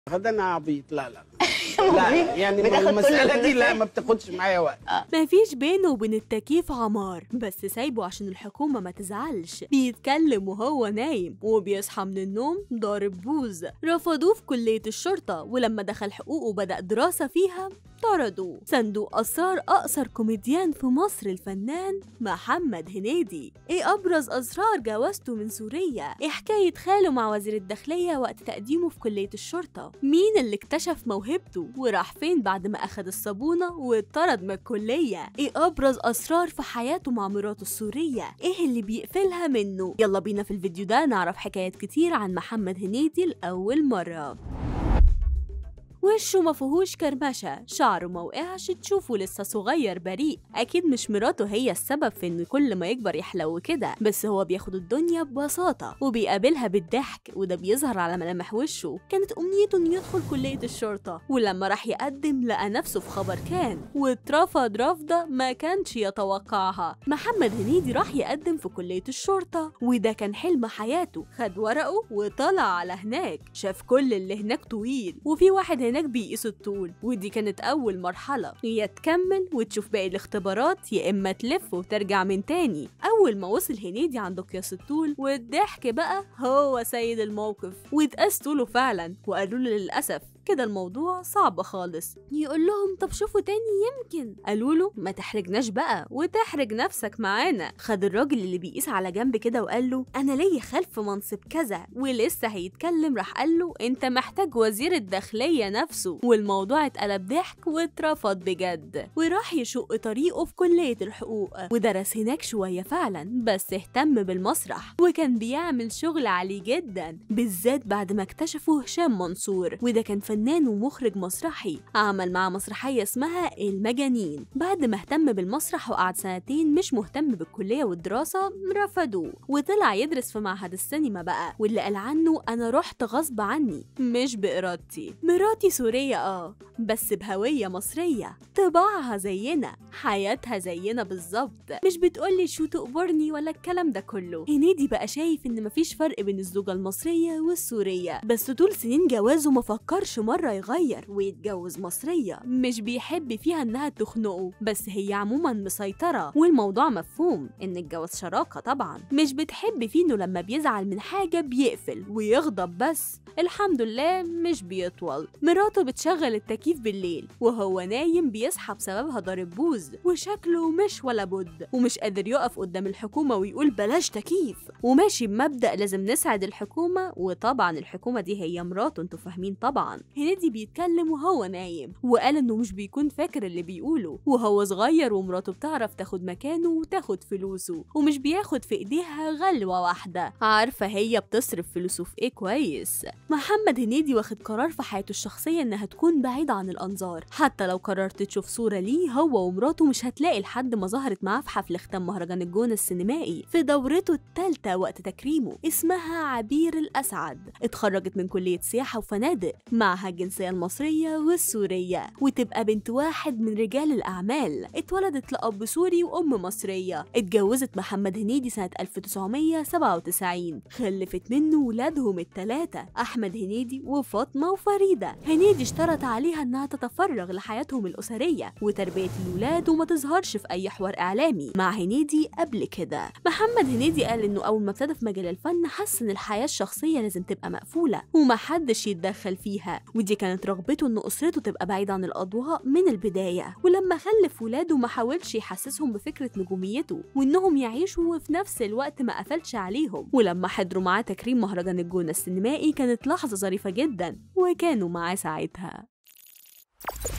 غدا انا عبيط لا لا لا يعني بتاخد كل المساله دي لا فلوسك. ما بتاخدش معايا وقت مفيش بينه وبين التكييف عمار بس سايبه عشان الحكومة ما تزعلش بيتكلم وهو نايم وبيصحى من النوم ضارب بوز رفضوه في كلية الشرطة ولما دخل حقوق وبدأ دراسة فيها طردوه صندوق أسرار أقصر كوميديان في مصر الفنان محمد هنيدي إيه أبرز أسرار جوازته من سوريا إيه حكاية خاله مع وزير الداخلية وقت تقديمه في كلية الشرطة مين اللي اكتشف موهبته وراح فين بعد ما أخد الصابونة واتطرد من الكلية إيه أبرز أسرار في حياته مع مراته السورية إيه اللي بيقفلها منه يلا بينا في الفيديو ده نعرف حكايات كتير عن محمد هنيدي لأول مرة وشه ما فيهوش كرمشة شعره ما وقعش تشوفه لسه صغير بريء أكيد مش مراته هي السبب في إن كل ما يكبر يحلو كده بس هو بياخد الدنيا ببساطة وبيقابلها بالضحك وده بيظهر على ملامح وشه كانت أمنيته إنه يدخل كلية الشرطة ولما راح يقدم لقى نفسه في خبر كان واترفض رفضة ما كانش يتوقعها محمد هنيدي راح يقدم في كلية الشرطة وده كان حلم حياته خد ورقه وطلع على هناك شاف كل اللي هناك طويل وفي واحد هناك بيقيس الطول ودي كانت أول مرحلة يا تكمل وتشوف باقي الاختبارات يا إما تلف وترجع من تاني أول ما وصل هنيدي عند قياس الطول والضحك بقى هو سيد الموقف واتقاس طوله فعلا وقالوا له للأسف كده الموضوع صعب خالص يقول لهم طب شوفوا تاني يمكن قالوا له ما تحرجناش بقى وتحرج نفسك معانا خد الراجل اللي بيقيس على جنب كده وقال له انا ليا خلف منصب كذا ولسه هيتكلم راح قال له انت محتاج وزير الداخليه نفسه والموضوع اتقلب ضحك واترفض بجد وراح يشق طريقه في كليه الحقوق ودرس هناك شويه فعلا بس اهتم بالمسرح وكان بيعمل شغل عالي جدا بالذات بعد ما اكتشفوا هشام منصور وده كان فنان ومخرج مسرحي عمل مع مسرحية اسمها المجانين بعد ما اهتم بالمسرح وقعد سنتين مش مهتم بالكلية والدراسة رفضوه وطلع يدرس في معهد السينما بقى واللي قال عنه أنا رحت غصب عني مش بإرادتي مراتي سورية اه بس بهوية مصرية طباعها زينا حياتها زينا بالظبط مش بتقولي شو تقبرني ولا الكلام ده كله هنيدي بقى شايف ان مفيش فرق بين الزوجة المصرية والسورية بس طول سنين جوازه ما فكرش مرة يغير ويتجوز مصرية مش بيحب فيها انها تخنقه بس هي عموما مسيطرة والموضوع مفهوم ان الجواز شراكة طبعا مش بتحب فيه انه لما بيزعل من حاجة بيقفل ويغضب بس الحمد لله مش بيطول مراته بتشغل التكييف بالليل وهو نايم بيصحى بسببها ضارب بوز وشكله مش ولا بد ومش قادر يقف قدام الحكومة ويقول بلاش تكييف وماشي بمبدأ لازم نسعد الحكومة وطبعا الحكومة دي هي مراته انتوا فاهمين طبعا هنيدي بيتكلم وهو نايم وقال انه مش بيكون فاكر اللي بيقوله وهو صغير ومراته بتعرف تاخد مكانه وتاخد فلوسه ومش بياخد في ايديها غلوة واحدة عارفة هي بتصرف فلوسه في ايه كويس محمد هنيدي واخد قرار في حياته الشخصية انها تكون بعيدة عن الانظار حتى لو قررت تشوف صورة ليه هو ومراته مش هتلاقي لحد ما ظهرت معاه في حفل ختام مهرجان الجونة السينمائي في دورته الثالثة وقت تكريمه اسمها عبير الأسعد اتخرجت من كلية سياحة وفنادق معها الجنسية المصرية والسورية وتبقى بنت واحد من رجال الأعمال اتولدت لأب سوري وأم مصرية اتجوزت محمد هنيدي سنة 1997 خلفت منه ولادهم التلاتة أحمد هنيدي وفاطمة وفريدة هنيدي اشترط عليها إنها تتفرغ لحياتهم الأسرية وتربية الولاد وما تظهرش في أي حوار إعلامي مع هنيدي قبل كده محمد هنيدي قال إنه أول ما ابتدى في مجال الفن حس إن الحياة الشخصية لازم تبقى مقفولة ومحدش يتدخل فيها ودي كانت رغبته إن أسرته تبقى بعيدة عن الأضواء من البداية ولما خلف ولاده ما حاولش يحسسهم بفكرة نجوميته وإنهم يعيشوا وفي نفس الوقت ما قفلش عليهم ولما حضروا معاه تكريم مهرجان الجونة السينمائي كانت لحظة ظريفة جدا وكانوا معاه ساعتها